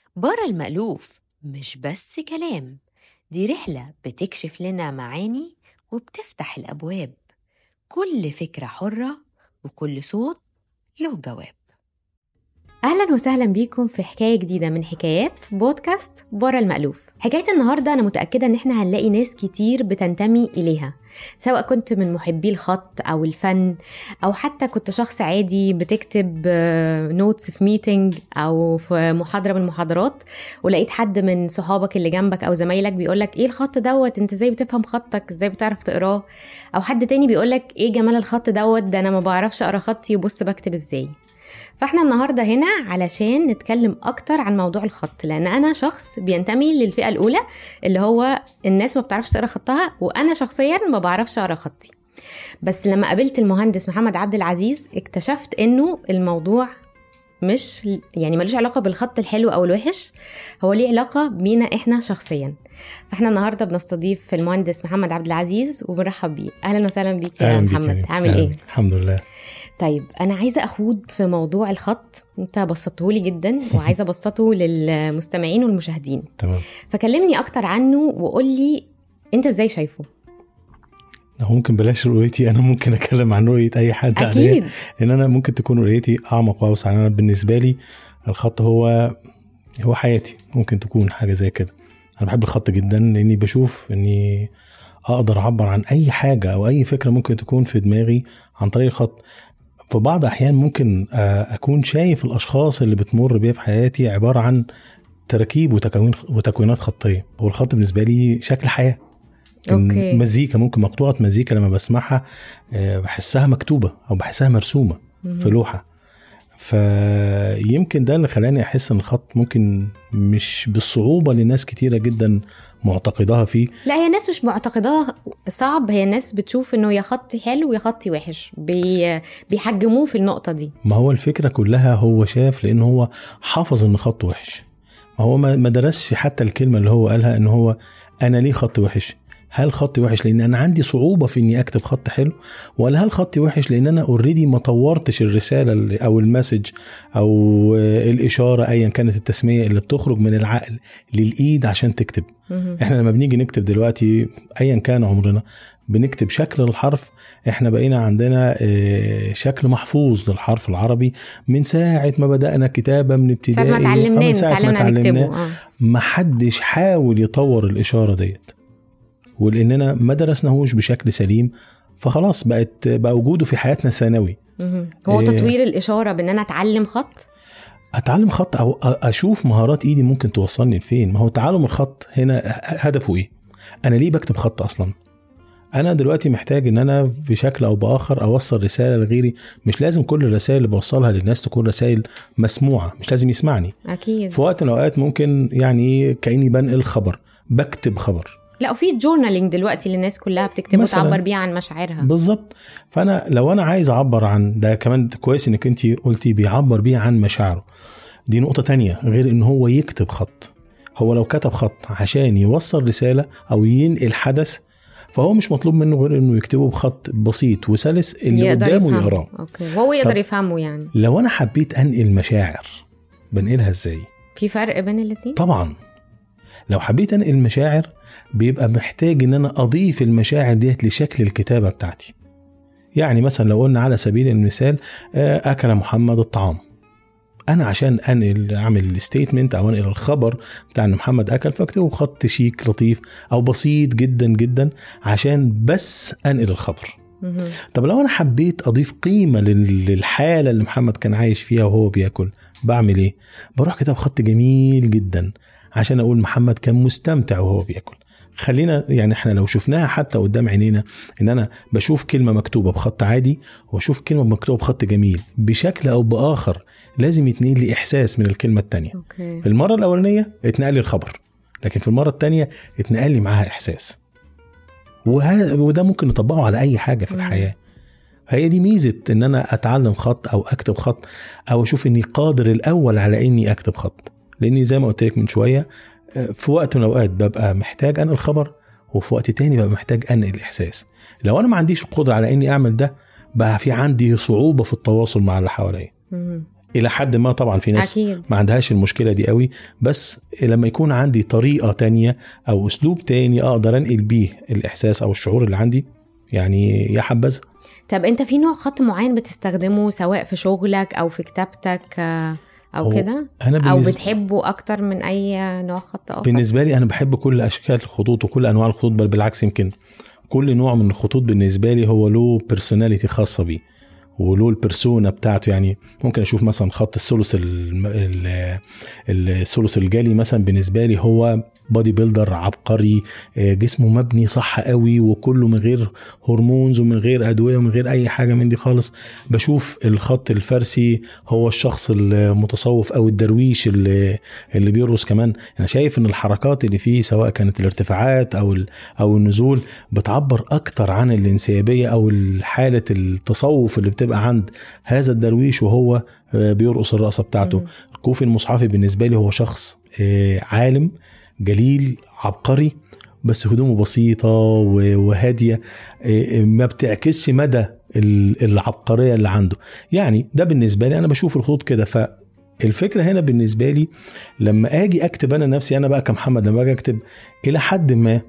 برا المألوف مش بس كلام دي رحلة بتكشف لنا معاني وبتفتح الأبواب كل فكرة حرة وكل صوت له جواب اهلا وسهلا بيكم في حكايه جديده من حكايات بودكاست برا المألوف حكايه النهارده انا متاكده ان احنا هنلاقي ناس كتير بتنتمي اليها سواء كنت من محبي الخط او الفن او حتى كنت شخص عادي بتكتب نوتس في ميتنج او في محاضره من المحاضرات ولقيت حد من صحابك اللي جنبك او زمايلك بيقولك ايه الخط دوت انت ازاي بتفهم خطك ازاي بتعرف تقراه او حد تاني بيقولك ايه جمال الخط دوت ده انا ما بعرفش اقرا خطي وبص بكتب ازاي فاحنا النهارده هنا علشان نتكلم اكتر عن موضوع الخط لان انا شخص بينتمي للفئه الاولى اللي هو الناس ما بتعرفش تقرا خطها وانا شخصيا ما بعرفش اقرا خطي بس لما قابلت المهندس محمد عبد العزيز اكتشفت انه الموضوع مش يعني ملوش علاقة بالخط الحلو أو الوحش هو ليه علاقة بينا إحنا شخصيا فإحنا النهاردة بنستضيف المهندس محمد عبد العزيز وبنرحب بيه أهلا وسهلا بيك يا محمد عامل إيه؟ الحمد لله طيب انا عايزه اخوض في موضوع الخط انت بسطته لي جدا وعايزه ابسطه للمستمعين والمشاهدين تمام فكلمني اكتر عنه وقول لي انت ازاي شايفه هو ممكن بلاش رؤيتي انا ممكن اتكلم عن رؤيه اي حد اكيد عليها لان انا ممكن تكون رؤيتي اعمق واوسع انا بالنسبه لي الخط هو هو حياتي ممكن تكون حاجه زي كده انا بحب الخط جدا لاني بشوف اني اقدر اعبر عن اي حاجه او اي فكره ممكن تكون في دماغي عن طريق الخط في بعض احيان ممكن اكون شايف الاشخاص اللي بتمر بيا في حياتي عباره عن تراكيب وتكوين وتكوينات خطيه هو الخط بالنسبه لي شكل حياه أوكي. مزيكا ممكن مقطوعه مزيكا لما بسمعها بحسها مكتوبه او بحسها مرسومه في لوحه فيمكن ده اللي خلاني احس ان الخط ممكن مش بالصعوبه اللي ناس كتيره جدا معتقداها فيه لا هي الناس مش معتقداها صعب هي الناس بتشوف انه يا خطي حلو يا خطي وحش بي بيحجموه في النقطه دي ما هو الفكره كلها هو شاف لان هو حافظ ان خط وحش ما هو ما درسش حتى الكلمه اللي هو قالها ان هو انا ليه خط وحش هل خطي وحش لان انا عندي صعوبه في اني اكتب خط حلو ولا هل خطي وحش لان انا اوريدي ما طورتش الرساله او المسج او الاشاره ايا كانت التسميه اللي بتخرج من العقل للايد عشان تكتب احنا لما بنيجي نكتب دلوقتي ايا كان عمرنا بنكتب شكل الحرف احنا بقينا عندنا شكل محفوظ للحرف العربي من ساعه ما بدانا كتابه من ابتدائي ساعه ما اتعلمناه ساعه ما اتعلمناه ما حدش حاول يطور الاشاره ديت ولاننا ما درسناهوش بشكل سليم فخلاص بقت بقى وجوده في حياتنا ثانوي هو تطوير الاشاره بان انا اتعلم خط اتعلم خط او اشوف مهارات ايدي ممكن توصلني لفين ما هو تعلم الخط هنا هدفه ايه انا ليه بكتب خط اصلا انا دلوقتي محتاج ان انا بشكل او باخر اوصل رساله لغيري مش لازم كل الرسائل اللي بوصلها للناس تكون رسائل مسموعه مش لازم يسمعني اكيد في وقت من الاوقات ممكن يعني كاني بنقل خبر بكتب خبر لا وفي جورنالينج دلوقتي اللي الناس كلها بتكتب وتعبر بيها عن مشاعرها بالظبط فانا لو انا عايز اعبر عن ده كمان كويس انك انت قلتي بيعبر بيه عن مشاعره دي نقطه تانية غير ان هو يكتب خط هو لو كتب خط عشان يوصل رساله او ينقل حدث فهو مش مطلوب منه غير انه يكتبه بخط بسيط وسلس اللي قدامه يقراه اوكي وهو يقدر يفهمه يعني لو انا حبيت انقل مشاعر بنقلها ازاي في فرق بين الاثنين طبعا لو حبيت انقل مشاعر بيبقى محتاج ان انا اضيف المشاعر ديت لشكل الكتابه بتاعتي يعني مثلا لو قلنا على سبيل المثال اكل محمد الطعام انا عشان انقل اعمل الستيتمنت او انقل الخبر بتاع ان محمد اكل فاكتبه خط شيك لطيف او بسيط جدا جدا عشان بس انقل الخبر طب لو انا حبيت اضيف قيمه للحاله اللي محمد كان عايش فيها وهو بياكل بعمل ايه بروح كتاب خط جميل جدا عشان اقول محمد كان مستمتع وهو بياكل خلينا يعني احنا لو شفناها حتى قدام عينينا ان انا بشوف كلمه مكتوبه بخط عادي واشوف كلمه مكتوبه بخط جميل بشكل او باخر لازم يتنقل لي احساس من الكلمه الثانيه أوكي. في المره الاولانيه اتنقل لي الخبر لكن في المره الثانيه اتنقل لي معاها احساس وه... وده ممكن نطبقه على اي حاجه في الحياه هي دي ميزه ان انا اتعلم خط او اكتب خط او اشوف اني قادر الاول على اني اكتب خط لاني زي ما قلت لك من شويه في وقت من الاوقات ببقى محتاج انقل خبر وفي وقت تاني ببقى محتاج انقل احساس لو انا ما عنديش القدره على اني اعمل ده بقى في عندي صعوبه في التواصل مع اللي حواليا مم. الى حد ما طبعا في ناس اكيد ما عندهاش المشكله دي قوي بس لما يكون عندي طريقه تانية او اسلوب تاني اقدر انقل بيه الاحساس او الشعور اللي عندي يعني يا حبذا طب انت في نوع خط معين بتستخدمه سواء في شغلك او في كتابتك آه، او هو كده انا او بالنسبة بتحبه اكتر من اي نوع خط اخر بالنسبه لي انا بحب كل اشكال الخطوط وكل انواع الخطوط بل بالعكس يمكن كل نوع من الخطوط بالنسبه لي هو له بيرسوناليتي خاصه بيه وله البرسونا بتاعته يعني ممكن اشوف مثلا خط الثلث الم- ال- الثلث الجالي مثلا بالنسبه لي هو بادي بيلدر عبقري آه، جسمه مبني صح قوي وكله من غير هرمونز ومن غير ادويه ومن غير اي حاجه من دي خالص بشوف الخط الفارسي هو الشخص المتصوف او الدرويش اللي اللي بيرقص كمان انا شايف ان الحركات اللي فيه سواء كانت الارتفاعات او ال- او النزول بتعبر اكتر عن الانسيابيه او حاله التصوف اللي بتبقى عند هذا الدرويش وهو آه، بيرقص الرقصه بتاعته مم. الكوفي المصحفي بالنسبه لي هو شخص آه، عالم جليل عبقري بس هدومه بسيطة و- وهادية آه، ما بتعكسش مدى ال- العبقرية اللي عنده يعني ده بالنسبة لي أنا بشوف الخطوط كده فالفكرة هنا بالنسبة لي لما أجي أكتب أنا نفسي أنا بقى كمحمد لما أجي أكتب إلى حد ما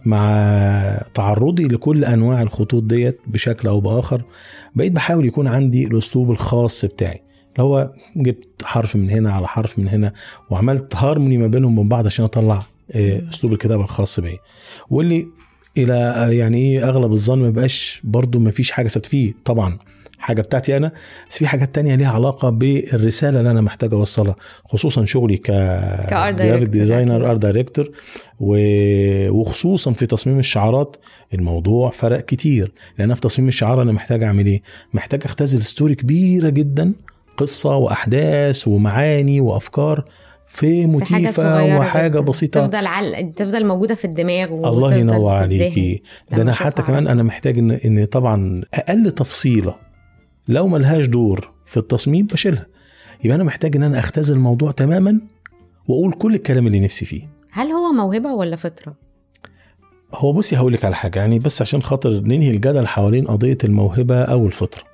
مع تعرضي لكل أنواع الخطوط ديت بشكل أو بآخر بقيت بحاول يكون عندي الأسلوب الخاص بتاعي اللي هو جبت حرف من هنا على حرف من هنا وعملت هارموني ما بينهم وبين بعض عشان اطلع آه، اسلوب الكتابه الخاص بيا واللي الى آه، يعني ايه اغلب الظن ما بيبقاش برضو ما فيش حاجه ثابته فيه طبعا حاجه بتاعتي انا بس في حاجات تانية ليها علاقه بالرساله اللي انا محتاج اوصلها خصوصا شغلي ك كارت جرافيك دايركتور ديزاينر أكيد. ارت دايركتور و... وخصوصا في تصميم الشعارات الموضوع فرق كتير لان أنا في تصميم الشعار انا محتاج اعمل ايه محتاج اختزل ستوري كبيره جدا قصه واحداث ومعاني وافكار في في حاجه موتيفه صغيره وحاجه جداً. بسيطه تفضل عل... تفضل موجوده في الدماغ الله وتفضل ينور في عليكي الذهن. ده لما انا أشوفها حتى على كمان انا محتاج ان ان طبعا اقل تفصيله لو ملهاش دور في التصميم بشيلها يبقى انا محتاج ان انا اختزل الموضوع تماما واقول كل الكلام اللي نفسي فيه هل هو موهبه ولا فطره؟ هو بصي هقول لك على حاجه يعني بس عشان خاطر ننهي الجدل حوالين قضيه الموهبه او الفطره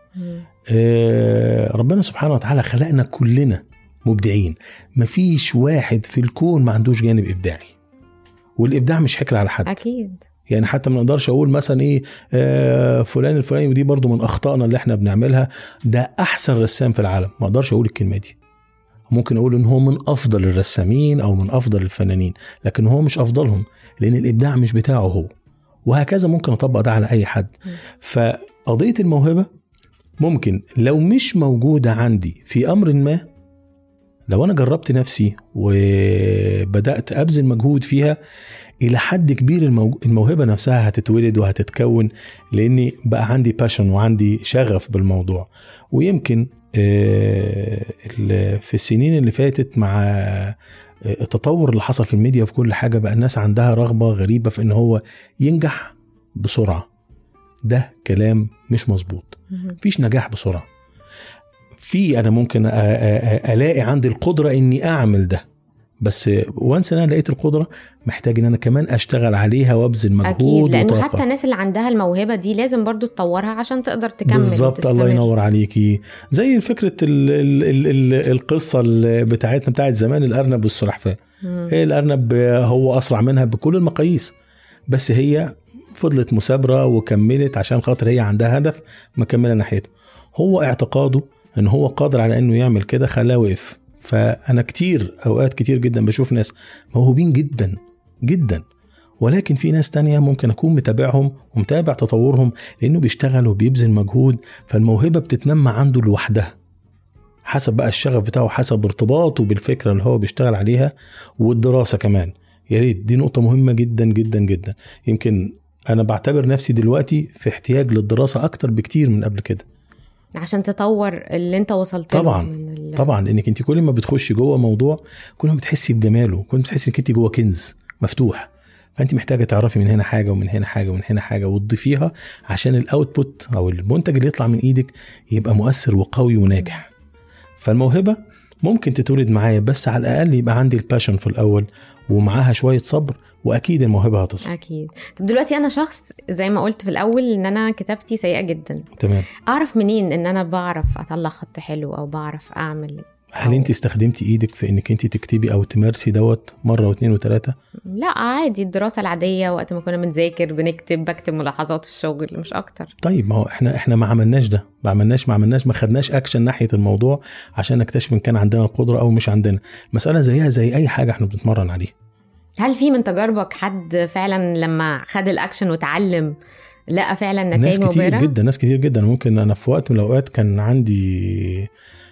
آه، ربنا سبحانه وتعالى خلقنا كلنا مبدعين مفيش واحد في الكون ما عندوش جانب ابداعي والابداع مش حكر على حد اكيد يعني حتى ما نقدرش اقول مثلا ايه آه فلان الفلاني ودي برضو من اخطائنا اللي احنا بنعملها ده احسن رسام في العالم ما اقدرش اقول الكلمه دي ممكن اقول ان هو من افضل الرسامين او من افضل الفنانين لكن هو مش افضلهم لان الابداع مش بتاعه هو وهكذا ممكن اطبق ده على اي حد م. فقضيه الموهبه ممكن لو مش موجوده عندي في امر ما لو انا جربت نفسي وبدات ابذل مجهود فيها الى حد كبير الموج- الموهبه نفسها هتتولد وهتتكون لاني بقى عندي باشن وعندي شغف بالموضوع ويمكن آه، ال- في السنين اللي فاتت مع آه، التطور اللي حصل في الميديا وفي كل حاجه بقى الناس عندها رغبه غريبه في ان هو ينجح بسرعه ده كلام مش مظبوط مهم. مفيش نجاح بسرعه في انا ممكن أ- أ- أ- الاقي عندي القدره اني اعمل ده بس وانس ان انا لقيت القدره محتاج ان انا كمان اشتغل عليها وابذل مجهود اكيد لانه وطاقه حتى الناس اللي عندها الموهبه دي لازم برضو تطورها عشان تقدر تكمل بالظبط الله وتستمر. ينور عليكي زي فكره ال ال ال ال القصه ال- بتاعتنا بتاعت زمان الارنب والسلحفاه مم. هي الارنب هو اسرع منها بكل المقاييس بس هي فضلت مثابره وكملت عشان خاطر هي عندها هدف مكمله ناحيته هو اعتقاده ان هو قادر على انه يعمل كده خلاه وقف فانا كتير اوقات كتير جدا بشوف ناس موهوبين جدا جدا ولكن في ناس تانية ممكن أكون متابعهم ومتابع تطورهم لأنه بيشتغل وبيبذل مجهود فالموهبة بتتنمى عنده لوحدها حسب بقى الشغف بتاعه حسب ارتباطه بالفكرة اللي هو بيشتغل عليها والدراسة كمان يا ريت دي نقطة مهمة جدا جدا جدا يمكن أنا بعتبر نفسي دلوقتي في احتياج للدراسة أكتر بكتير من قبل كده عشان تطور اللي انت وصلت له طبعاً. من ال... طبعا لانك انت كل ما بتخشي جوه موضوع كل ما بتحسي بجماله كل ما بتحسي انك انت جوه كنز مفتوح فانت محتاجه تعرفي من هنا حاجه ومن هنا حاجه ومن هنا حاجه وتضيفيها عشان الاوتبوت او المنتج اللي يطلع من ايدك يبقى مؤثر وقوي وناجح فالموهبه ممكن تتولد معايا بس على الاقل يبقى عندي الباشن في الاول ومعاها شويه صبر واكيد الموهبه هتصل اكيد طب دلوقتي انا شخص زي ما قلت في الاول ان انا كتابتي سيئه جدا تمام اعرف منين ان انا بعرف اطلع خط حلو او بعرف اعمل هل انت استخدمتي ايدك في انك انت تكتبي او تمارسي دوت مره واثنين وثلاثه لا عادي الدراسه العاديه وقت ما كنا بنذاكر بنكتب بكتب ملاحظات في الشغل مش اكتر طيب ما هو احنا احنا ما عملناش ده ما عملناش ما عملناش ما خدناش اكشن ناحيه الموضوع عشان نكتشف ان كان عندنا القدره او مش عندنا مساله زيها زي اي حاجه احنا بنتمرن عليها هل في من تجاربك حد فعلا لما خد الاكشن وتعلم لقى فعلا ناس نتائج كتير مبهره جدا ناس كتير جدا ممكن انا في وقت من الاوقات كان عندي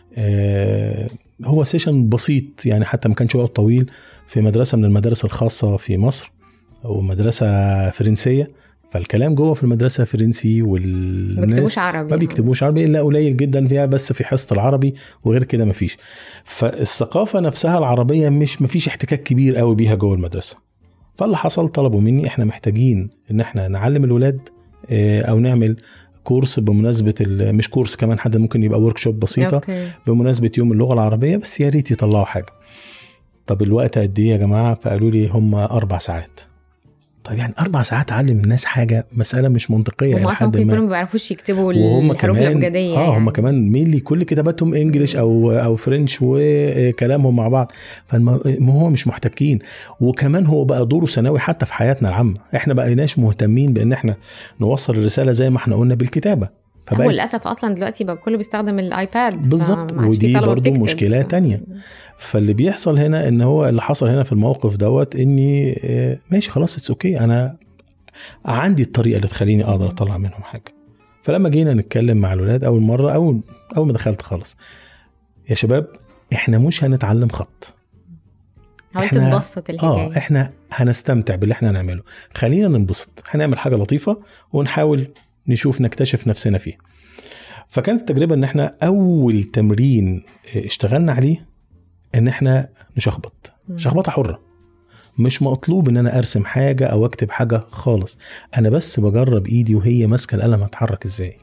آه هو سيشن بسيط يعني حتى ما كانش وقت طويل في مدرسه من المدارس الخاصه في مصر او مدرسه فرنسيه فالكلام جوه في المدرسه فرنسي ما والناس بيكتبوش عربي ما بيكتبوش عربي الا قليل جدا فيها بس في حصه العربي وغير كده ما فيش فالثقافه نفسها العربيه مش ما فيش احتكاك كبير قوي بيها جوه المدرسه فاللي حصل طلبوا مني احنا محتاجين ان احنا نعلم الولاد آه، او نعمل كورس بمناسبه ال- مش كورس كمان حد ممكن يبقى ورك شوب بسيطه اوكي بمناسبه يوم اللغه العربيه بس يا ريت يطلعوا حاجه طب الوقت قد ايه يا جماعه فقالوا لي هم اربع ساعات طيب يعني اربع ساعات اعلم الناس حاجه مساله مش منطقيه هم الى اصلا حد ممكن ما يكونوا ما بيعرفوش يكتبوا وهم الحروف كمان الابجديه اه هم يعني. كمان مينلي كل كتاباتهم انجليش او او فرنش وكلامهم مع بعض فما هو مش محتكين وكمان هو بقى دوره ثانوي حتى في حياتنا العامه احنا بقيناش مهتمين بان احنا نوصل الرساله زي ما احنا قلنا بالكتابه هو فبقى للاسف اصلا دلوقتي بقى كله بيستخدم الايباد بالظبط فما عادش في ودي طلبة برضو بتكتب. مشكله تانية فاللي بيحصل هنا ان هو اللي حصل هنا في الموقف دوت اني آه، ماشي خلاص اتس اوكي انا عندي الطريقه اللي تخليني اقدر اطلع منهم حاجه فلما جينا نتكلم مع الولاد اول مره اول اول ما دخلت خالص يا شباب احنا مش هنتعلم خط حاولت إحنا- تبسط الحكايه اه احنا هنستمتع باللي احنا هنعمله خلينا ننبسط هنعمل حاجه لطيفه ونحاول نشوف نكتشف نفسنا فيه فكانت التجربه ان احنا اول تمرين اشتغلنا عليه ان احنا نشخبط مم. شخبطه حره مش مطلوب ان انا ارسم حاجه او اكتب حاجه خالص انا بس بجرب ايدي وهي ماسكه القلم هتحرك ازاي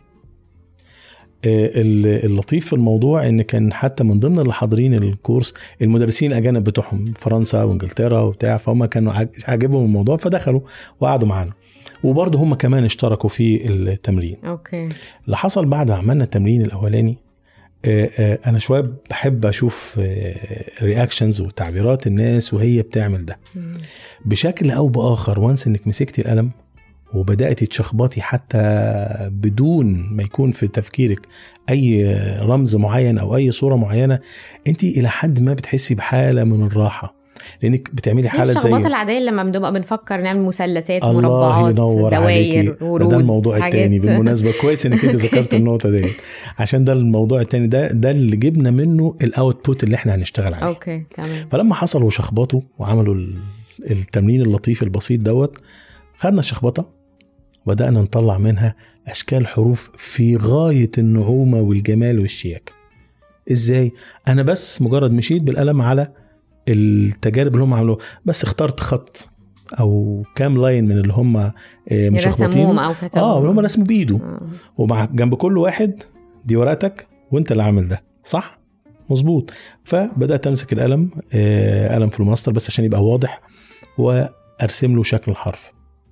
آه، ال- اللطيف في الموضوع ان كان حتى من ضمن اللي حاضرين الكورس المدرسين الاجانب بتوعهم فرنسا وانجلترا وبتاع فهم كانوا عاج- عاجبهم الموضوع فدخلوا وقعدوا معانا وبرضه هم كمان اشتركوا في التمرين اوكي اللي حصل بعد ما عملنا التمرين الاولاني آه، آه، انا شويه بحب اشوف رياكشنز وتعبيرات الناس وهي بتعمل ده مم. بشكل او باخر وانس انك مسكتي القلم وبداتي تشخبطي حتى بدون ما يكون في تفكيرك اي رمز معين او اي صوره معينه انت الى حد ما بتحسي بحاله من الراحه لانك بتعملي هي حاله الشخبطه زي العاديه لما بنبقى بنفكر نعمل مثلثات الله مربعات ينور عليكي دواير ورود ده الموضوع حاجات. التاني بالمناسبه كويس انك انت ذكرت النقطه ديت عشان ده الموضوع التاني ده ده اللي جبنا منه الاوتبوت اللي احنا هنشتغل عليه اوكي تمام فلما حصلوا وشخبطوا وعملوا ال- التمرين اللطيف البسيط دوت خدنا الشخبطه وبدانا نطلع منها اشكال حروف في غايه النعومه والجمال والشياكه ازاي انا بس مجرد مشيت بالقلم على التجارب اللي هم عملوها بس اخترت خط او كام لاين من اللي هم آه، رسموهم مشخبطين او كتبوهم اه اللي هم رسموا بايده آه. ومع جنب كل واحد دي ورقتك وانت اللي عامل ده صح مظبوط فبدات امسك القلم آه، قلم فلوماستر بس عشان يبقى واضح وارسم له شكل الحرف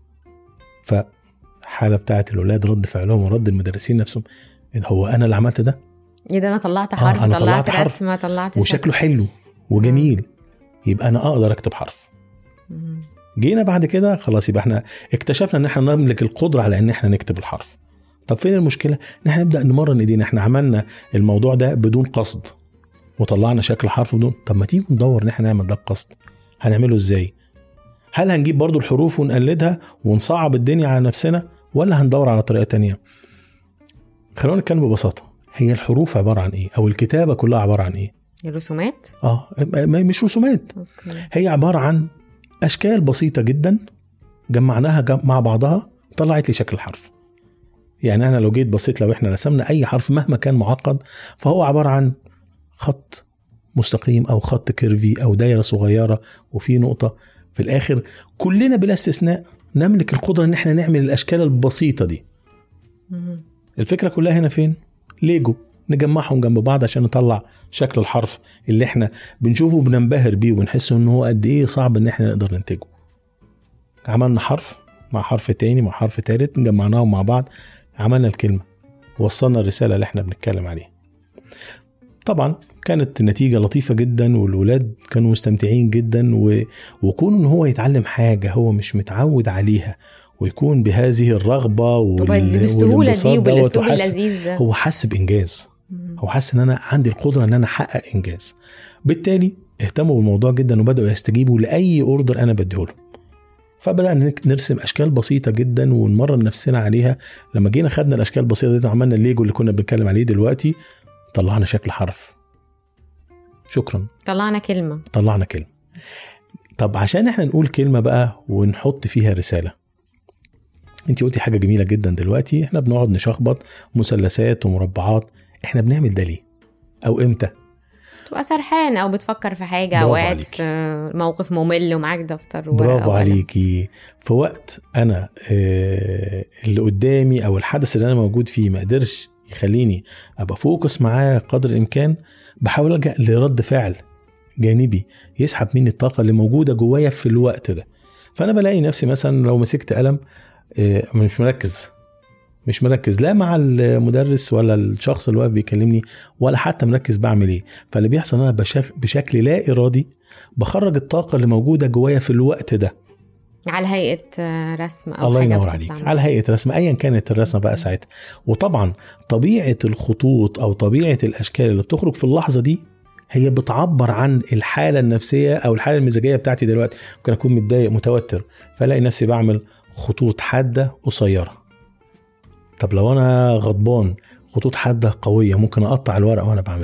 فالحاله بتاعت الولاد رد فعلهم ورد المدرسين نفسهم إيه ده، هو انا اللي عملت ده ايه ده انا طلعت آه، حرف أنا طلعت, طلعت حرف. رسمه طلعت شكل. وشكله حلو وجميل يبقى انا اقدر اكتب حرف مم. جينا بعد كده خلاص يبقى احنا اكتشفنا ان احنا نملك القدره على ان احنا نكتب الحرف طب فين المشكله ان احنا نبدا نمرن ايدينا احنا عملنا الموضوع ده بدون قصد وطلعنا شكل حرف بدون طب ما تيجي ندور ان احنا نعمل ده بقصد هنعمله ازاي هل هنجيب برضو الحروف ونقلدها ونصعب الدنيا على نفسنا ولا هندور على طريقه تانية خلونا نتكلم ببساطه هي الحروف عباره عن ايه او الكتابه كلها عباره عن ايه الرسومات اه ما- مش رسومات اوكي هي عبارة عن أشكال بسيطة جدا جمعناها جم- مع بعضها طلعت لي شكل الحرف يعني أنا لو جيت بصيت لو إحنا رسمنا أي حرف مهما كان معقد فهو عبارة عن خط مستقيم أو خط كيرفي أو دايرة صغيرة وفي نقطة في الآخر كلنا بلا استثناء نملك القدرة إن إحنا نعمل الأشكال البسيطة دي مم. الفكرة كلها هنا فين؟ ليجو نجمعهم جنب بعض عشان نطلع شكل الحرف اللي احنا بنشوفه وبننبهر بيه وبنحس ان هو قد ايه صعب ان احنا نقدر ننتجه عملنا حرف مع حرف تاني مع حرف تالت جمعناهم مع بعض عملنا الكلمة وصلنا الرسالة اللي احنا بنتكلم عليها طبعا كانت النتيجة لطيفة جدا والولاد كانوا مستمتعين جدا و... وكون ان هو يتعلم حاجة هو مش متعود عليها ويكون بهذه الرغبة وال... وبالسهولة والانبساط دي دوت وبالاسلوب وحس- اللذيذ ده هو حس بانجاز مم. هو حس ان انا عندي القدره ان انا احقق انجاز بالتالي اهتموا بالموضوع جدا وبداوا يستجيبوا لاي اوردر انا بديه لهم فبدانا نك- نرسم اشكال بسيطه جدا ونمرن نفسنا عليها لما جينا خدنا الاشكال البسيطه دي وعملنا الليجو اللي كنا بنتكلم عليه دلوقتي طلعنا شكل حرف شكرا طلعنا كلمة طلعنا كلمه طب عشان احنا نقول كلمه بقى ونحط فيها رساله انت قلتي حاجه جميله جدا دلوقتي احنا بنقعد نشخبط مثلثات ومربعات احنا بنعمل ده ليه او امتى تبقى سرحان او بتفكر في حاجة برافو او قاعد عليكي. في موقف ممل ومعاك دفتر وورقة برافو وقلم. عليكي في وقت انا آه، اللي قدامي او الحدث اللي انا موجود فيه ما قدرش يخليني ابقى فوكس معاه قدر الامكان بحاول الجا لرد فعل جانبي يسحب مني الطاقه اللي موجوده جوايا في الوقت ده فانا بلاقي نفسي مثلا لو مسكت قلم آه، مش مركز مش مركز لا مع المدرس ولا الشخص اللي واقف بيكلمني ولا حتى مركز بعمل ايه فاللي بيحصل ان انا بشك- بشكل لا ارادي بخرج الطاقه اللي موجوده جوايا في الوقت ده على هيئة آه، رسم او الله حاجة ينور بتطلع عليك منها. على هيئه رسم ايا كانت الرسمه بقى ساعتها وطبعا طبيعه الخطوط او طبيعه الاشكال اللي بتخرج في اللحظه دي هي بتعبر عن الحاله النفسيه او الحاله المزاجيه بتاعتي دلوقتي ممكن اكون متضايق متوتر فالاقي نفسي بعمل خطوط حاده قصيره طب لو انا غضبان خطوط حاده قويه ممكن اقطع الورقه وانا بعملها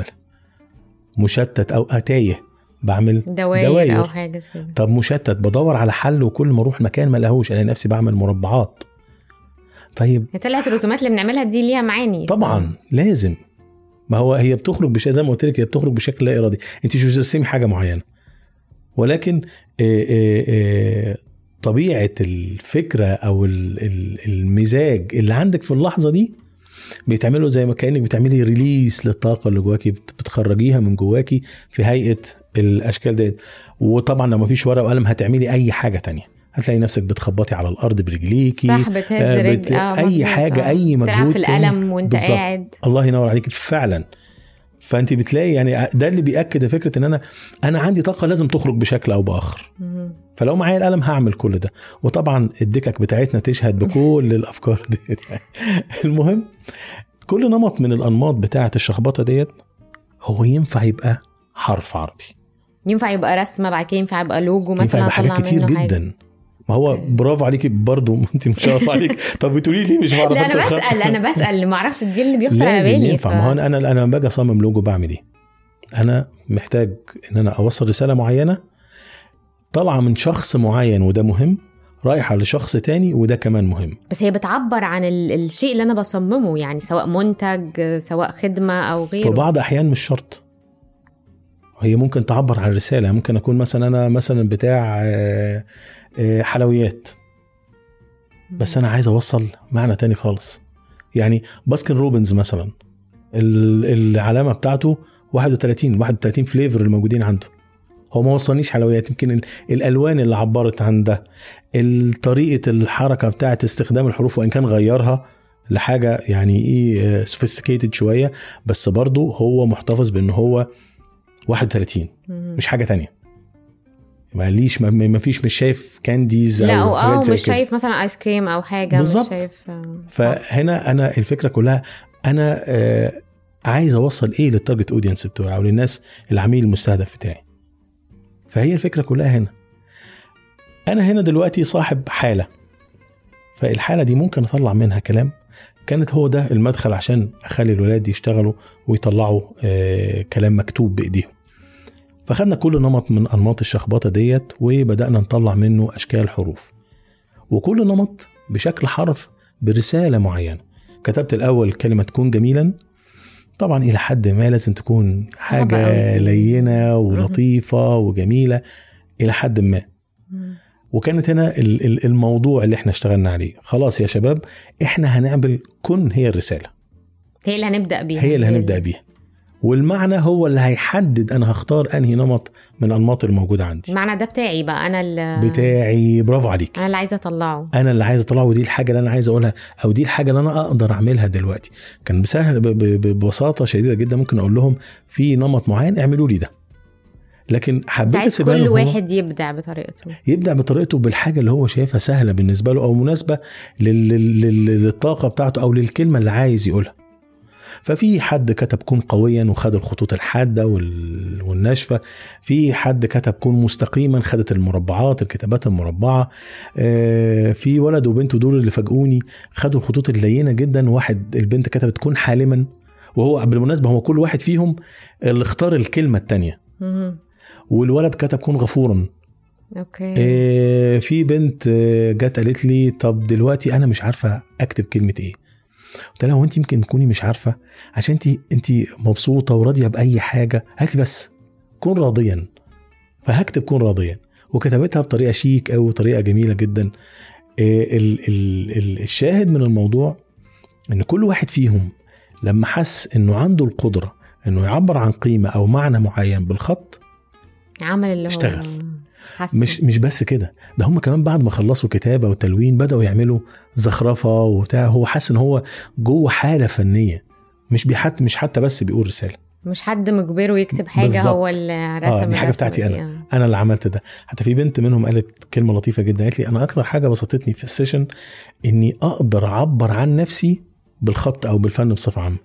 مشتت او اتايه بعمل دواير, دواير. او حاجة زي كده طب مشتت بدور على حل وكل ما اروح مكان ما الاقيهوش الاقي نفسي بعمل مربعات طيب هي طلعت الرسومات اللي بنعملها دي ليها معاني طبعا لازم ما هو هي بتخرج بشيء زي ما قلت لك هي بتخرج بشكل لا ارادي انت مش بترسمي حاجه معينه ولكن آه، آه، آه، طبيعه الفكره او ال- ال- المزاج اللي عندك في اللحظه دي بيتعملوا زي ما كانك بتعملي ريليس للطاقه اللي جواكي بت- بتخرجيها من جواكي في هيئه الاشكال ديت وطبعا لو مفيش ورقه وقلم هتعملي اي حاجه تانية هتلاقي نفسك بتخبطي على الارض برجليكي صح بتهز آه، رجل بت- اه أي مظبوط، حاجة، آه. أي تلعب مجهود في تاني. القلم وانت بالظبط. قاعد الله ينور عليك فعلا فانت بتلاقي يعني ده اللي بياكد فكره ان انا انا عندي طاقه لازم تخرج بشكل او باخر مهم. فلو معايا القلم هعمل كل ده وطبعا الدكك بتاعتنا تشهد بكل الافكار ديت يعني المهم كل نمط من الانماط بتاعه الشخبطه ديت هو ينفع يبقى حرف عربي ينفع يبقى رسمه بعد كده ينفع يبقى لوجو ينفع مثلا يبقى حاجات اطلع كتير منه حاجه جدا ما هو أوكي. برافو عليكي برضه انت ما شاء الله عليك طب بتقولي لي مش بعرف لا أكتب انا خط. بسال انا بسال ما اعرفش دي اللي بيخطر على لازم بالي ينفع ف- ما هو انا انا أنا لما باجي اصمم لوجو بعمل ايه؟ انا محتاج ان انا اوصل رساله معينه طالعه من شخص معين وده مهم رايحه لشخص تاني وده كمان مهم بس هي بتعبر عن ال... الشيء اللي انا بصممه يعني سواء منتج سواء خدمه او في غيره بعض احيان مش شرط هي ممكن تعبر عن رساله ممكن اكون مثلا انا مثلا بتاع آه، آه، حلويات بس انا عايز اوصل معنى تاني خالص يعني باسكن روبنز مثلا ال- العلامه بتاعته 31 31 فليفر الموجودين عنده هو ما وصلنيش حلويات يمكن ال- الالوان اللي عبرت عن ده ال- طريقه الحركه بتاعه استخدام الحروف وان كان غيرها لحاجه يعني ايه سوفيستيكيتد شويه بس برضه هو محتفظ بان هو 31 مم. مش حاجه تانية ما ليش ما- ما فيش مش شايف كانديز لا او او حاجات اه زي مش كده. شايف مثلا ايس كريم او حاجه بالظبط. مش شايف آه، صح. فهنا انا الفكره كلها انا آه عايز اوصل ايه للتارجت اودينس بتوعي او للناس العميل المستهدف بتاعي فهي الفكره كلها هنا انا هنا دلوقتي صاحب حاله فالحاله دي ممكن اطلع منها كلام كانت هو ده المدخل عشان اخلي الولاد يشتغلوا ويطلعوا آه كلام مكتوب بايديهم فخدنا كل نمط من انماط الشخبطه ديت وبدانا نطلع منه اشكال حروف وكل نمط بشكل حرف برساله معينه كتبت الاول كلمه تكون جميلا طبعا الى حد ما لازم تكون صعبة حاجه أوي دي. لينه ولطيفه وجميله الى حد ما مم. وكانت هنا ال- ال- الموضوع اللي احنا اشتغلنا عليه خلاص يا شباب احنا هنعمل كن هي الرساله هي اللي هنبدا بيها هي اللي هنبدا بيها والمعنى هو اللي هيحدد انا هختار انهي نمط من الانماط الموجوده عندي المعنى ده بتاعي بقى انا اللي بتاعي برافو عليك انا اللي عايزه اطلعه انا اللي عايز اطلعه ودي الحاجه اللي انا عايز اقولها او دي الحاجه اللي انا اقدر اعملها دلوقتي كان بسهل ب- ب- ببساطه شديده جدا ممكن اقول لهم في نمط معين اعملوا لي ده لكن انت حبيت عايز اسيبها كل لهم هو. واحد يبدع بطريقته يبدا بطريقته بالحاجه اللي هو شايفها سهله بالنسبه له او مناسبه لل- لل- لل- للطاقه بتاعته او للكلمه اللي عايز يقولها ففي حد كتب كون قويا وخد الخطوط الحاده وال- والناشفه في حد كتب كون مستقيما خدت المربعات الكتابات المربعه آه، في ولد وبنت دول اللي فاجئوني خدوا الخطوط اللينه جدا واحد البنت كتبت كون حالما وهو بالمناسبه هو كل واحد فيهم اللي اختار الكلمه الثانيه مهم. والولد كتب كون غفورا اوكي آه، في بنت آه، جت قالت لي طب دلوقتي انا مش عارفه اكتب كلمه ايه قلت لها هو انت يمكن تكوني مش عارفه عشان انت انت مبسوطه وراضيه باي حاجه قالت لي بس كن راضيا فهكتب كن راضيا وكتبتها بطريقه شيك او طريقه جميله جدا آه، ال ال ال الشاهد من الموضوع ان كل واحد فيهم لما حس انه عنده القدره انه يعبر عن قيمه او معنى معين بالخط عمل اللي هو اشتغل. حسه. مش مش بس كده ده هم كمان بعد ما خلصوا كتابه وتلوين بداوا يعملوا زخرفه وبتاع هو حاسس ان هو جوه حاله فنيه مش بيحت مش حتى بس بيقول رساله مش حد مجبره يكتب حاجه بالظبط. هو اللي رسم اه دي حاجه الرسمة بتاعتي دي. انا آه. انا اللي عملت ده حتى في بنت منهم قالت كلمه لطيفه جدا قالت لي انا اكتر حاجه بسطتني في السيشن اني اقدر اعبر عن نفسي بالخط او بالفن بصفه عامه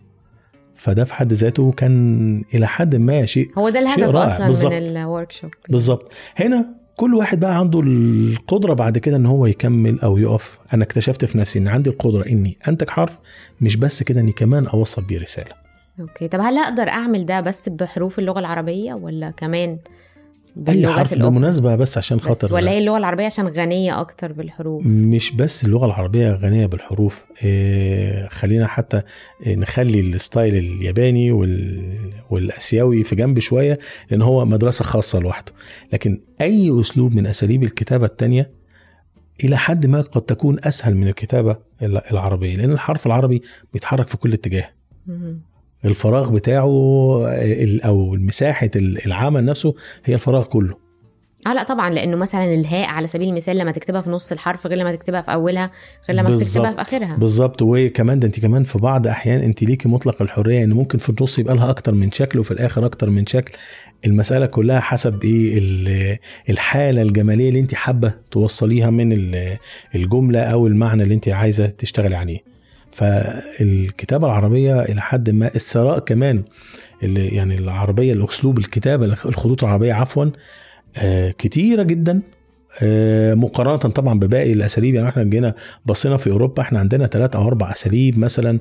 فده في حد ذاته كان الى حد ما شيء هو ده شيء الهدف رائع. اصلا بالظبط. من الورك شوب بالظبط هنا كل واحد بقى عنده القدره بعد كده ان هو يكمل او يقف انا اكتشفت في نفسي ان عندي القدره اني انتج حرف مش بس كده اني كمان اوصل بيه رساله اوكي طب هل اقدر اعمل ده بس بحروف اللغه العربيه ولا كمان اي باللغات حرف الأخرى؟ بالمناسبه بس عشان بس خاطر ولا هي اللغه العربيه عشان غنيه اكتر بالحروف مش بس اللغه العربيه غنيه بالحروف إيه خلينا حتى إيه نخلي الستايل الياباني وال... والاسيوي في جنب شويه لان هو مدرسه خاصه لوحده لكن اي اسلوب من اساليب الكتابه التانية الى حد ما قد تكون اسهل من الكتابه الع- العربيه لان الحرف العربي بيتحرك في كل اتجاه مهم. الفراغ بتاعه ال- او مساحه العمل نفسه هي الفراغ كله اه لا طبعا لانه مثلا الهاء على سبيل المثال لما تكتبها في نص الحرف غير لما تكتبها في اولها غير لما تكتبها في اخرها بالظبط وكمان ده انت كمان في بعض احيان انت ليكي مطلق الحريه ان ممكن في النص يبقى لها اكتر من شكل وفي الاخر اكتر من شكل المساله كلها حسب ايه ال- الحاله الجماليه اللي انت حابه توصليها من ال- الجمله او المعنى اللي انت عايزه تشتغلي عليه فالكتابه العربيه الى حد ما الثراء كمان اللي يعني العربيه الاسلوب الكتابه الخطوط العربيه عفوا آه، كتيره جدا آه، مقارنه طبعا بباقي الاساليب يعني احنا جينا بصينا في اوروبا احنا عندنا ثلاث او اربع اساليب مثلا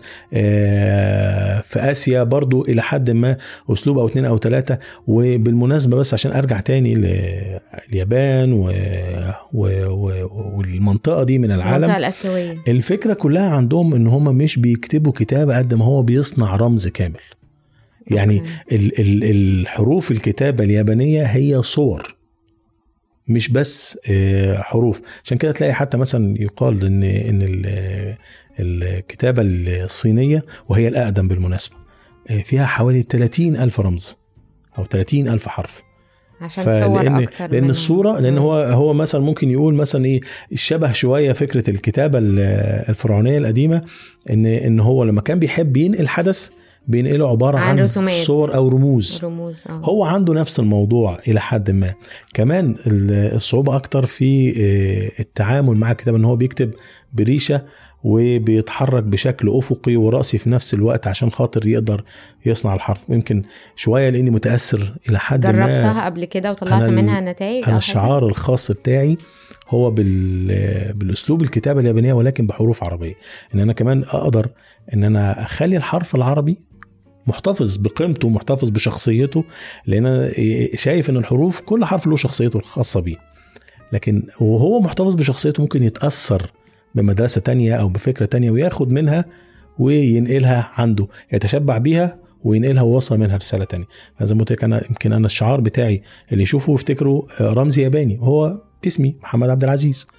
آه، في اسيا برضو الى حد ما اسلوب او اثنين او ثلاثه وبالمناسبه بس عشان ارجع تاني لليابان و... و... و... والمنطقه دي من المنطقه العالم الاسيويه الفكره كلها عندهم ان هم مش بيكتبوا كتابه قد ما هو بيصنع رمز كامل يعني أوكي. ال ال الحروف الكتابة اليابانية هي صور مش بس آه، حروف عشان كده تلاقي حتى مثلا يقال ان ان ال- الكتابة الصينية وهي الأقدم بالمناسبة آه، فيها حوالي 30 ألف رمز أو 30 ألف حرف عشان صور فلان اكتر لان منهم. الصوره لان مم. هو هو مثلا ممكن يقول مثلا ايه الشبه شويه فكره الكتابه ال- الفرعونيه القديمه ان ان هو لما كان بيحب ينقل حدث بينقله عباره عن عن, رسومات. صور او رموز رموز اه هو عنده نفس الموضوع الى حد ما كمان ال- الصعوبه اكتر في آه، التعامل مع الكتاب ان هو بيكتب بريشه وبيتحرك بشكل افقي وراسي في نفس الوقت عشان خاطر يقدر يصنع الحرف يمكن شويه لاني متاثر الى حد ما جربتها قبل كده وطلعت أنا ال- منها نتائج انا أو حاجة؟ الشعار الخاص بتاعي هو بال... بالاسلوب الكتابه اليابانيه ولكن بحروف عربيه ان انا كمان اقدر ان انا اخلي الحرف العربي محتفظ بقيمته محتفظ بشخصيته لان انا شايف ان الحروف كل حرف له شخصيته الخاصه بيه لكن وهو محتفظ بشخصيته ممكن يتاثر بمدرسه تانية او بفكره تانية وياخد منها وينقلها عنده يتشبع بيها وينقلها ويوصل منها رساله تانية فزي ما قلت لك انا يمكن انا الشعار بتاعي اللي يشوفه يفتكره رمز ياباني وهو اسمي محمد عبد العزيز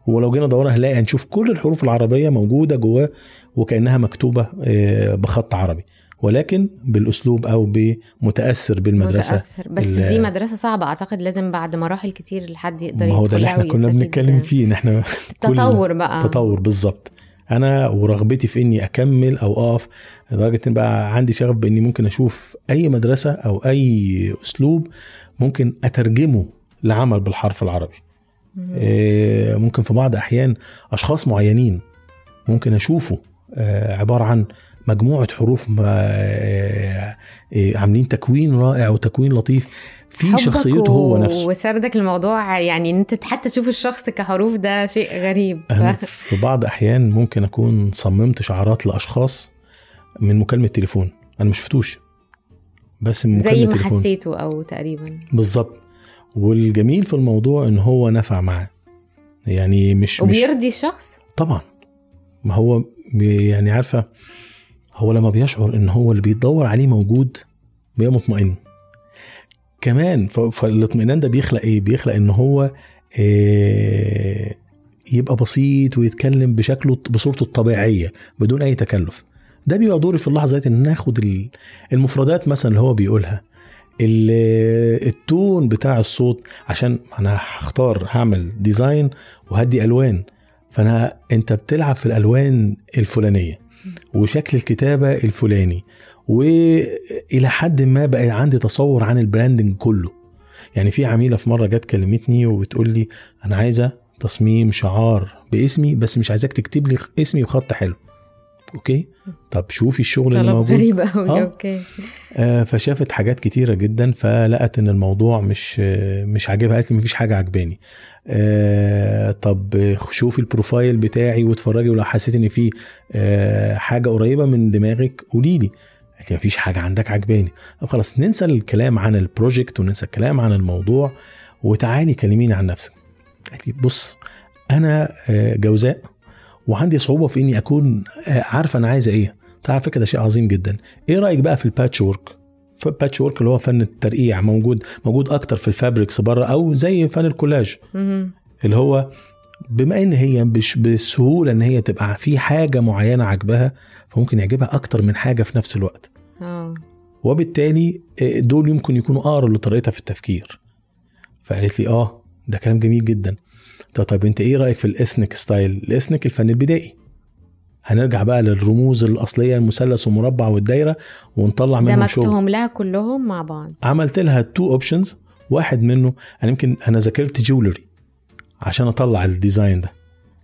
ولو جينا دورنا هنلاقي هنشوف كل الحروف العربيه موجوده جواه وكانها مكتوبه آه، بخط عربي ولكن بالاسلوب او بمتاثر بالمدرسه متأثر بس ال- دي مدرسة صعبة أعتقد لازم بعد مراحل كتير لحد يقدر ما هو ده اللي يدخلها احنا كنا ويستفيد. بنتكلم فيه ان احنا كل- تطور بقى تطور بالظبط انا ورغبتي في اني اكمل او اقف لدرجه ان بقى عندي شغف باني ممكن اشوف اي مدرسه او اي اسلوب ممكن اترجمه لعمل بالحرف العربي مم. إيه، ممكن في بعض احيان اشخاص معينين ممكن اشوفه آه، عباره عن مجموعه حروف ما- آه، آه، عاملين تكوين رائع وتكوين لطيف في حبك شخصيته هو و- نفسه وسردك الموضوع يعني ان انت حتى تشوف الشخص كحروف ده شيء غريب انا ف... في بعض احيان ممكن اكون صممت شعارات لاشخاص من مكالمه تليفون انا ما شفتوش بس من زي مكالمه ما تليفون حسيته او تقريبا بالظبط والجميل في الموضوع ان هو نفع معاه يعني مش مش وبيرضي الشخص طبعا ما هو بي- يعني عارفه هو لما بيشعر ان هو اللي بيدور عليه موجود بيبقى مطمئن كمان ف- فالاطمئنان ده بيخلق ايه بيخلق ان هو إيه يبقى بسيط ويتكلم بشكله بصورته الطبيعيه بدون اي تكلف ده بيبقى دوري في اللحظه ديت ان ناخد ال- المفردات مثلا اللي هو بيقولها ال- التون بتاع الصوت عشان انا هختار هعمل ديزاين وهدي الوان فانا انت بتلعب في الالوان الفلانيه وشكل الكتابه الفلاني والى حد ما بقى عندي تصور عن البراندنج كله يعني في عميله في مره جت كلمتني وبتقول لي انا عايزه تصميم شعار باسمي بس مش عايزاك تكتب لي اسمي بخط حلو اوكي طب شوفي الشغل اللي طلب موجود غريب قوي آه. اوكي آه، فشافت حاجات كتيرة جدا فلقت ان الموضوع مش آه، مش عاجبها قالت لي مفيش حاجة عجباني آه، طب آه، شوفي البروفايل بتاعي واتفرجي ولو حسيت ان في آه، حاجة قريبة من دماغك قولي لي قالت لي مفيش حاجة عندك عجباني طب خلاص ننسى الكلام عن البروجكت وننسى الكلام عن الموضوع وتعالي كلميني عن نفسك قالت لي بص انا آه، جوزاء وعندي صعوبة في اني اكون آه، عارفة انا عايزة ايه تعرف فكرة ده شيء عظيم جدا ايه رايك بقى في الباتش وورك الباتش وورك اللي هو فن الترقيع موجود موجود اكتر في الفابريكس بره او زي فن الكولاج مهم. اللي هو بما ان هي مش بسهوله ان هي تبقى في حاجه معينه عجبها فممكن يعجبها اكتر من حاجه في نفس الوقت اه وبالتالي آه، دول يمكن يكونوا اقرب لطريقتها في التفكير فقالت لي اه ده كلام جميل جدا طب, طب انت ايه رايك في الاسنك ستايل الاسنك الفن البدائي هنرجع بقى للرموز الاصليه المثلث والمربع والدايره ونطلع منهم شغل دمجتهم لها كلهم مع بعض عملت لها تو اوبشنز واحد منه انا يمكن انا ذاكرت جولري عشان اطلع الديزاين ده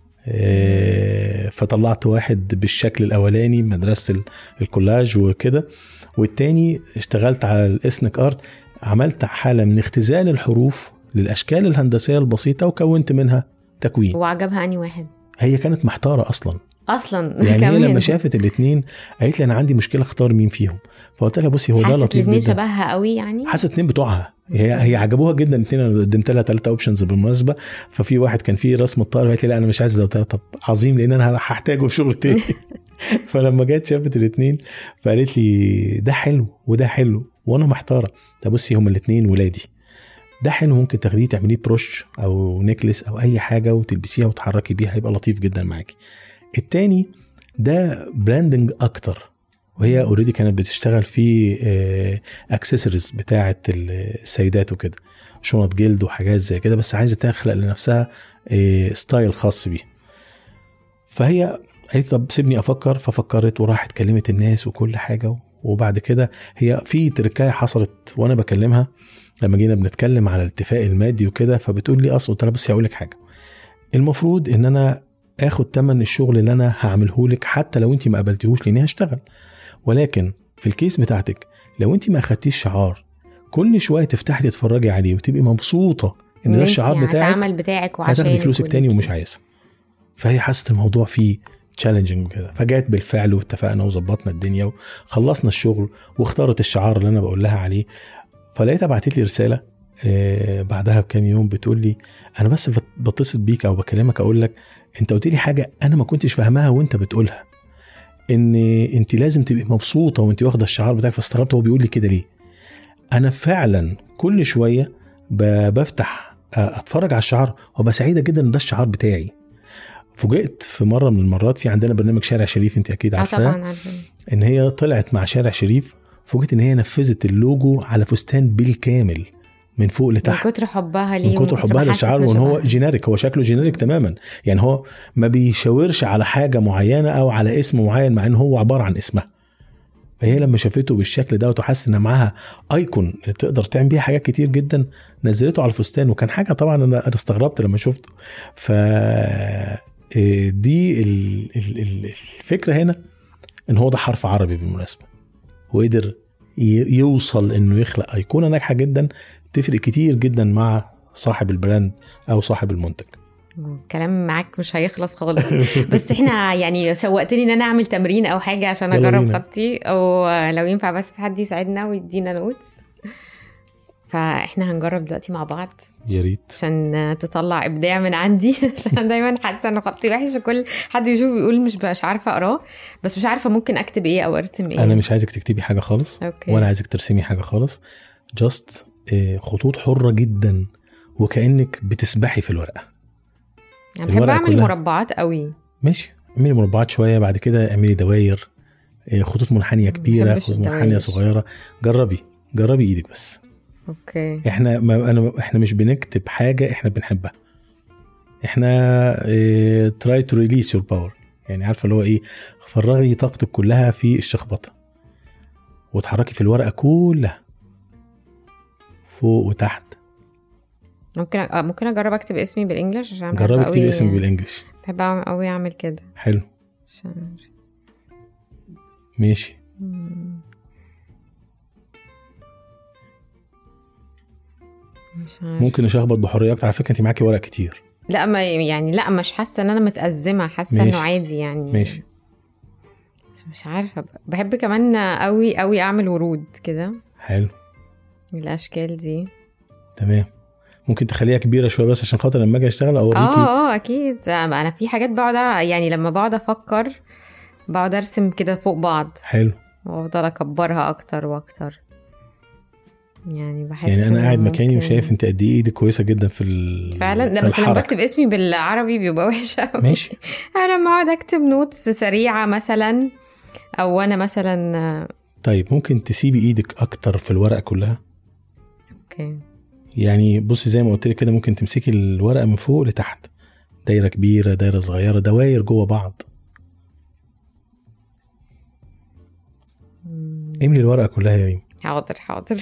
إيه، فطلعت واحد بالشكل الاولاني مدرسه ال- الكولاج وكده والتاني اشتغلت على الاسنك ارت عملت حاله من اختزال الحروف للاشكال الهندسيه البسيطه وكونت منها تكوين وعجبها اني واحد هي كانت محتاره اصلا اصلا يعني هي كمان. لما شافت الاثنين قالت لي انا عندي مشكله اختار مين فيهم فقلت لها بصي هو ده حست لطيف الاثنين جدا شبهها قوي يعني حاسه اتنين بتوعها هي هي عجبوها جدا الاثنين انا قدمت لها ثلاثه اوبشنز بالمناسبه ففي واحد كان فيه رسم الطائر قالت لي لا انا مش عايز ده قلت لها طب عظيم لان انا هحتاجه في شغل تاني فلما جت شافت الاثنين فقالت لي ده حلو وده حلو وانا محتاره طب بصي هما الاثنين ولادي ده حلو ممكن تاخديه تعمليه بروش او نيكلس او اي حاجه وتلبسيها وتحركي بيها هيبقى لطيف جدا معاكي التاني ده براندنج اكتر وهي اوريدي كانت بتشتغل في اكسسوارز بتاعه السيدات وكده شنط جلد وحاجات زي كده بس عايزه تخلق لنفسها آه، ستايل خاص بيه فهي قالت طب سيبني افكر ففكرت وراحت كلمت الناس وكل حاجه وبعد كده هي في تركايه حصلت وانا بكلمها لما جينا بنتكلم على الاتفاق المادي وكده فبتقول لي اصل قلت لها بصي هقول لك حاجه المفروض ان انا اخد تمن الشغل اللي انا هعمله لك حتى لو انت ما قبلتيهوش لاني هشتغل ولكن في الكيس بتاعتك لو انت ما اخدتيش شعار كل شويه تفتحي تتفرجي عليه وتبقي مبسوطه ان ده انتي الشعار بتاعك هتعمل بتاعك وعشان هتاخدي فلوسك تاني ومش عايزها فهي حست الموضوع فيه تشالنجنج وكده فجات بالفعل واتفقنا وظبطنا الدنيا وخلصنا الشغل واختارت الشعار اللي انا بقول لها عليه فلقيتها بعتت لي رساله آه، بعدها بكام يوم بتقول لي انا بس بت- بتصل بيك او بكلمك اقول لك انت قلت لي حاجه انا ما كنتش فاهمها وانت بتقولها ان انت لازم تبقي مبسوطه وانت واخده الشعار بتاعك فاستغربت هو بيقول لي كده ليه انا فعلا كل شويه ب- بفتح آه، اتفرج على الشعار وابقى سعيده جدا ان ده الشعار بتاعي فوجئت في مره من المرات في عندنا برنامج شارع شريف انت اكيد اه عارفاه طبعا عارفه ان هي طلعت مع شارع شريف فوجئت ان هي نفذت اللوجو على فستان بالكامل من فوق من لتحت كتر حبها ليه من كتر ومن حبها ما حست للشعار إنه وان هو شبهها. جينيريك هو شكله جينيريك تماما يعني هو ما بيشاورش على حاجه معينه او على اسم معين مع ان هو عباره عن اسمها فهي لما شافته بالشكل ده وحست ان معاها ايكون تقدر تعمل بيها حاجات كتير جدا نزلته على الفستان وكان حاجه طبعا انا انا استغربت لما شفته ف إيه دي ال- ال- ال- الفكره هنا ان هو ده حرف عربي بالمناسبه وقدر ي- يوصل انه يخلق ايقونه ناجحه جدا تفرق كتير جدا مع صاحب البراند او صاحب المنتج الكلام معاك مش هيخلص خالص بس احنا يعني شوقتني ان انا اعمل تمرين او حاجه عشان يلا اجرب بينا. خطي او لو ينفع بس حد يساعدنا ويدينا نوتس فاحنا هنجرب دلوقتي مع بعض يا ريت عشان تطلع ابداع من عندي عشان دايما حاسه ان خطي وحش وكل حد يشوف يقول مش مش عارفه اقراه بس مش عارفه ممكن اكتب ايه او ارسم ايه انا مش عايزك تكتبي حاجه خالص اوكي ولا عايزك ترسمي حاجه خالص جاست خطوط حره جدا وكانك بتسبحي في الورقه انا بحب الورقة اعمل كلها. مربعات قوي ماشي اعملي مربعات شويه بعد كده اعملي دواير آه، خطوط منحنيه كبيره بحبش خطوط منحنيه الدواير. صغيره جربي جربي ايدك بس اوكي احنا ما انا احنا مش بنكتب حاجه احنا بنحبها احنا تراي تو ريليس يور باور يعني عارفه اللي هو ايه فرغي طاقتك كلها في الشخبطه وتحركي في الورقه كلها فوق وتحت ممكن أ... آه، ممكن اجرب اكتب اسمي بالانجلش عشان بحب جربي اكتبي قوي- اسمك بالانجلش بحب أعمل- قوي اعمل كده حلو عشان ماشي مش عارف. ممكن نشخبط بحريه اكتر على فكره انت معاكي ورق كتير لا ما يعني لا مش حاسه ان انا متأزمه حاسه ماشي. انه عادي يعني ماشي مش عارفه بحب كمان قوي قوي اعمل ورود كده حلو الاشكال دي تمام ممكن تخليها كبيره شويه بس عشان خاطر لما اجي اشتغل اوريكي اه اه اكيد انا في حاجات بقعد أ- يعني لما بقعد افكر بقعد ارسم كده فوق بعض حلو وافضل اكبرها اكتر واكتر يعني بحس يعني انا إنه قاعد مكاني ممكن- وشايف انت قد ايه ايدك كويسه جدا في ال فعلا لا في بس لما الحركة. بكتب اسمي بالعربي بيبقى وحش قوي ماشي انا لما اقعد اكتب نوتس سريعه مثلا او انا مثلا طيب ممكن تسيبي ايدك اكتر في الورقه كلها اوكي يعني بصي زي ما قلت لك كده ممكن تمسكي الورقه من فوق لتحت دايره كبيره دايره صغيره دواير جوه بعض املي الورقه كلها يا ريم حاضر حاضر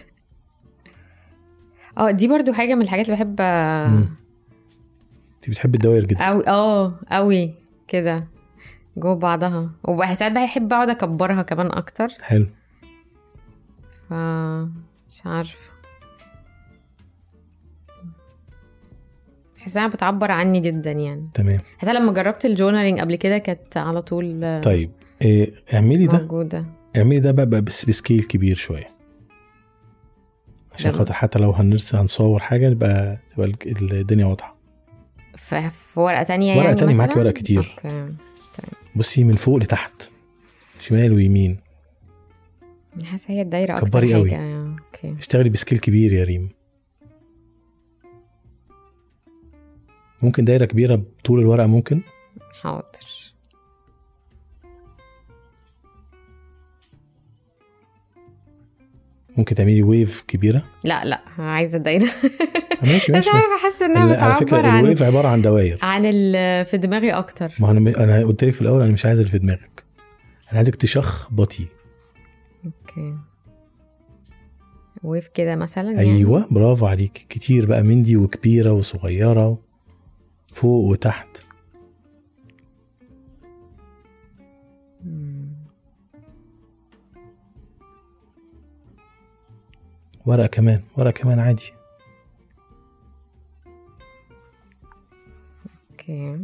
اه دي برضو حاجه من الحاجات اللي بحب مم. انت بتحبي الدواير جدا أوي اه قوي كده جوه بعضها وساعات بحب اقعد اكبرها كمان اكتر حلو ف مش عارفه بحس انها بتعبر عني جدا يعني تمام حتى لما جربت الجورنالينج قبل كده كانت على طول آه، طيب إيه اعملي ده موجوده اعملي ده بقى, بقى بس بسكيل كبير شويه عشان ده- خاطر حتى لو هنرسم هنصور حاجه يبقى تبقى ال- الدنيا واضحه ف- في ورقه تانية ورقة يعني تانية مثلا؟ معاكي ورق كتير. اوكي بصي من فوق لتحت شمال ويمين حاسه هي الدايره اكتر كبري حاجه قوي. اوكي اشتغلي بسكيل كبير يا ريم ممكن دايره كبيره بطول الورقه ممكن حاضر ممكن تعملي ويف كبيره لا لا عايزه الدايره ماشي بس ماشي عارفه احس انها ال- على فكره بتعبر عن الويف عباره عن دواير عن ال- في دماغي اكتر ما هو انا انا قلت لك في الاول انا مش عايز اللي في دماغك انا عايزك تشخبطي اوكي ويف كده مثلا يعني ايوه برافو عليك كتير بقى من دي وكبيره وصغيره فوق وتحت مم. ورقه كمان ورقه كمان عادي اوكي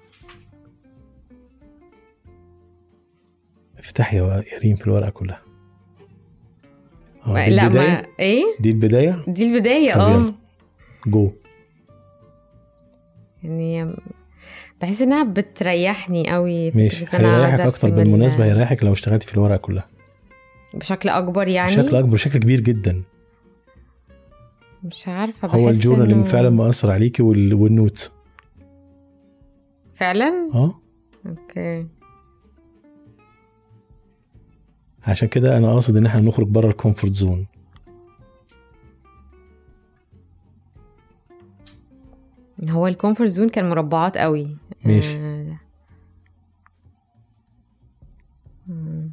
افتحي يا يا ريم في الورقه كلها آه، دي لا البداية ما ايه دي البدايه دي البدايه طب اه يلا. جو يعني بحس انها بتريحني قوي ماشي فكرة إن أنا هيريحك أقعد اكتر أرسم بالمناسبه ال- هيريحك لو اشتغلتي في الورقه كلها بشكل اكبر يعني بشكل اكبر بشكل كبير جدا مش عارفه هو بحس الجورنالينج إنه- فعلا مأثر عليكي وال... والنوت فعلا اه اوكي عشان كده انا قاصد ان احنا نخرج بره الكومفورت زون هو الكومفورت زون كان مربعات قوي ماشي. آه. مم.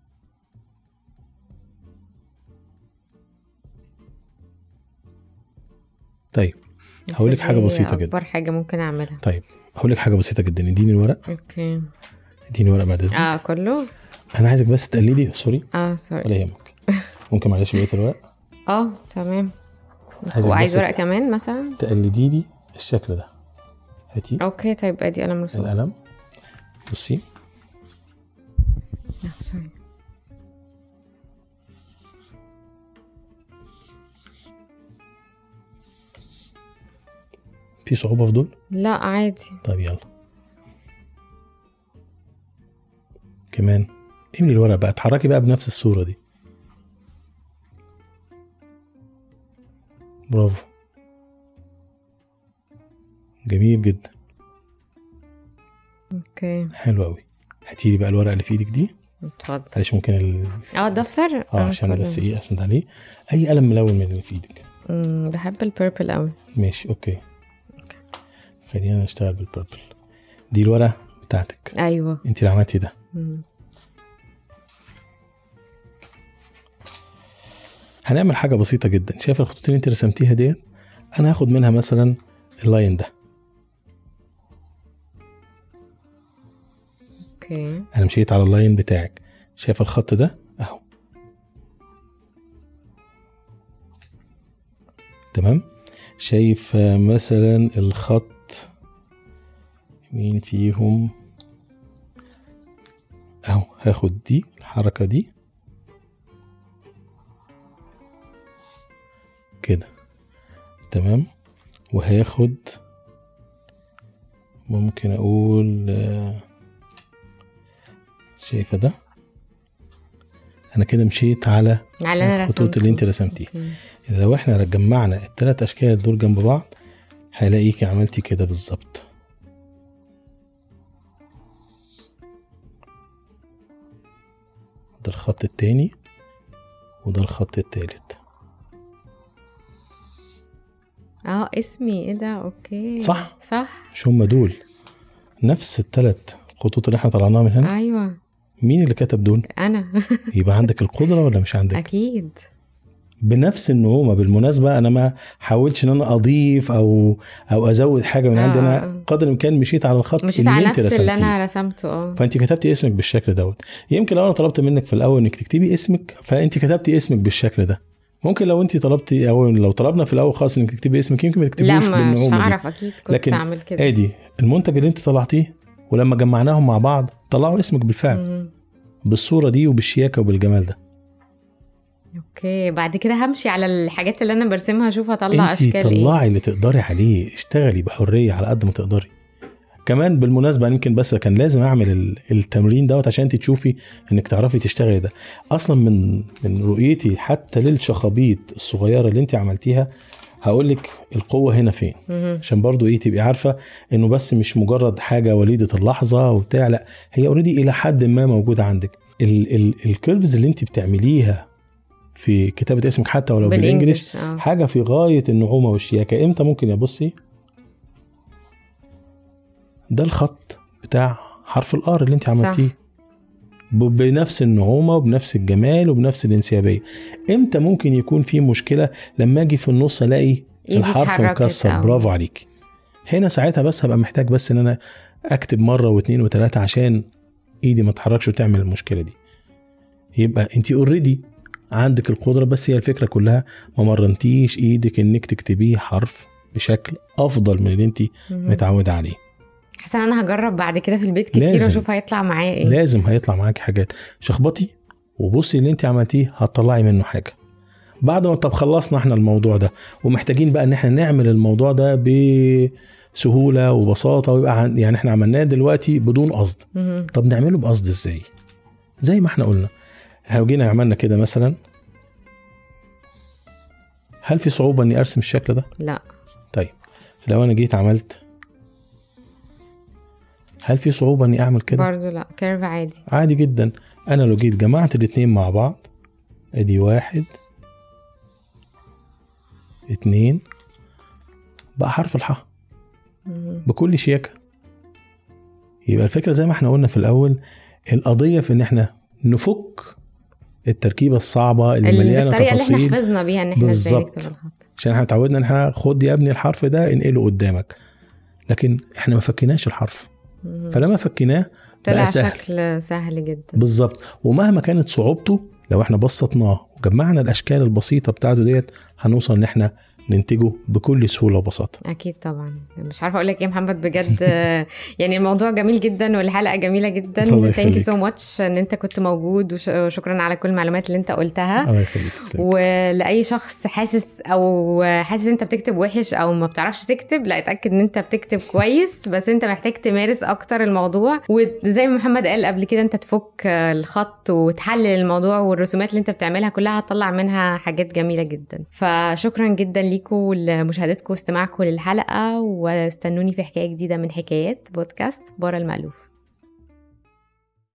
طيب هقول لك بس حاجة دي بسيطة جدا. اكبر حاجه ممكن اعملها طيب هقول لك حاجه بسيطه جدا اديني الورق اوكي اديني ورق بعد اذنك اه كله انا عايزك بس تقلدي سوري اه سوري ولا يهمك ممكن معلش بقيه الورق اه تمام عايزك وعايز بس ورق كمان مثلا تقلدي لي الشكل ده هاتي اوكي طيب ادي قلم رصاص القلم بصي لا، سوري في صعوبه في دول لا عادي طيب يلا كمان املي الورق بقى اتحركي بقى بنفس الصوره دي برافو جميل جدا اوكي حلو قوي هاتي لي بقى الورقه اللي في ايدك دي اتفضل معلش ممكن ال... اه الدفتر اه عشان كله. بس ايه اسند عليه اي قلم ملون من اللي في ايدك مم، بحب البيربل قوي ماشي اوكي خلينا نشتغل بالبربل دي الورقه بتاعتك ايوه انت اللي عملتي ده مم. هنعمل حاجه بسيطه جدا شايف الخطوط اللي انت رسمتيها ديت انا هاخد منها مثلا اللاين ده اوكي انا مشيت على اللاين بتاعك شايف الخط ده اهو تمام شايف آه، مثلا الخط مين فيهم اهو هاخد دي الحركة دي كده تمام وهاخد ممكن اقول آه، شايفه ده انا كده مشيت على على انا الخطوط اللي انت رسمته. رسمتيها أوكي. لو احنا جمعنا الثلاث اشكال دول جنب بعض هلاقيكي عملتي كده بالظبط ده الخط التاني وده الخط التالت اه اسمي ايه ده اوكي صح. صح مش هم دول نفس الثلاث خطوط اللي احنا طلعناها من هنا ايوه مين اللي كتب دول انا يبقى عندك القدره ولا مش عندك اكيد بنفس النعومه بالمناسبه انا ما حاولتش ان انا اضيف او او ازود حاجه من آه، عندي آه. انا قدر الامكان مشيت على الخط مشيت اللي على انت نفس اللي رسمتيه. انا رسمته اه فانت كتبتي اسمك بالشكل دوت يمكن لو انا طلبت منك في الاول انك تكتبي اسمك فانت كتبتي اسمك بالشكل ده ممكن لو انت طلبتي او لو طلبنا في الاول خالص انك تكتبي اسمك يمكن ما لا تكتبيش مش بالنعومه دي هعرف اكيد كنت لكن اعمل كده ادي المنتج اللي انت طلعتيه ولما جمعناهم مع بعض طلعوا اسمك بالفعل مم. بالصوره دي وبالشياكه وبالجمال ده اوكي بعد كده همشي على الحاجات اللي انا برسمها اشوف هطلع انت اشكال ايه طلعي اللي تقدري عليه اشتغلي بحريه على قد ما تقدري كمان بالمناسبه يمكن بس كان لازم اعمل ال- التمرين دوت عشان انت تشوفي انك تعرفي تشتغلي ده اصلا من من رؤيتي حتى للشخابيط الصغيره اللي انت عملتيها هقول لك القوه هنا فين مهم. عشان برضو ايه تبقي عارفه انه بس مش مجرد حاجه وليده اللحظه وبتاع لا هي اوريدي الى حد ما موجوده عندك ال ال الكيرفز اللي انت بتعمليها في كتابه اسمك حتى ولو بالانجلش بالانجلش اه حاجه في غايه النعومه والشياكه امتى ممكن يا بصي ده الخط بتاع حرف الار اللي انت صح. عملتيه ب- بنفس النعومه وبنفس الجمال وبنفس الانسيابيه امتى ممكن يكون في مشكله لما اجي في النص الاقي إيدي الحرف اتحركت مكسر أو- برافو عليك هنا ساعتها بس هبقى محتاج بس ان انا اكتب مره واثنين وثلاثه عشان ايدي ما تتحركش وتعمل المشكله دي يبقى انت اوريدي عندك القدره بس هي الفكره كلها ما مرنتيش ايدك انك تكتبيه حرف بشكل افضل من اللي انت مهم. متعوده عليه حاسه ان انا هجرب بعد كده في البيت كتير لازم. واشوف هيطلع معايا ايه لازم هيطلع معاكي حاجات شخبطي وبصي اللي انت عملتيه هتطلعي منه حاجه بعد ما طب خلصنا احنا الموضوع ده ومحتاجين بقى ان احنا نعمل الموضوع ده بسهوله وبساطه ويبقى عن- يعني احنا عملناه دلوقتي بدون قصد مهم. طب نعمله بقصد ازاي زي ما احنا قلنا احنا لو جينا عملنا كده مثلا هل في صعوبه اني ارسم الشكل ده لا طيب لو انا جيت عملت هل في صعوبه اني اعمل كده برضه لا كيرف عادي عادي جدا انا لو جيت جمعت الاتنين مع بعض ادي واحد اتنين بقى حرف الحاء مم. بكل شياكة يبقى الفكرة زي ما احنا قلنا في الأول القضية في إن احنا نفك التركيبة الصعبة اللي اللي مليانة بالطريقه اللي احنا تفاصيل حفظنا بيها ان احنا ازاي بالظبط. نكتب الخط عشان احنا اتعودنا ان احنا خد يا ابني الحرف ده انقله قدامك لكن احنا ما فكيناش الحرف مم. فلما فكيناه طلع بقى سهل شكل سهل جدا بالظبط ومهما كانت صعوبته لو احنا بسطناه وجمعنا الاشكال البسيطه بتاعته ديت هنوصل ان احنا ننتجه بكل سهوله وبساطه اكيد طبعا مش عارفه اقول لك ايه يا محمد بجد يعني الموضوع جميل جدا والحلقه جميله جدا الله ثانك يو يخليك. سو ماتش ان انت كنت موجود وش- وشكرا على كل المعلومات اللي انت قلتها الله يخليك تسلم. ولاي شخص حاسس او حاسس انت بتكتب وحش او ما بتعرفش تكتب لا اتاكد ان انت بتكتب كويس بس انت محتاج تمارس اكتر الموضوع وزي ما محمد قال قبل كده انت تفك الخط وتحلل الموضوع والرسومات اللي انت بتعملها كلها هتطلع منها حاجات جميله جدا فشكرا جدا ليكم ولمشاهدتكم واستماعكم للحلقه واستنوني في حكايه جديده من حكايات بودكاست بره المألوف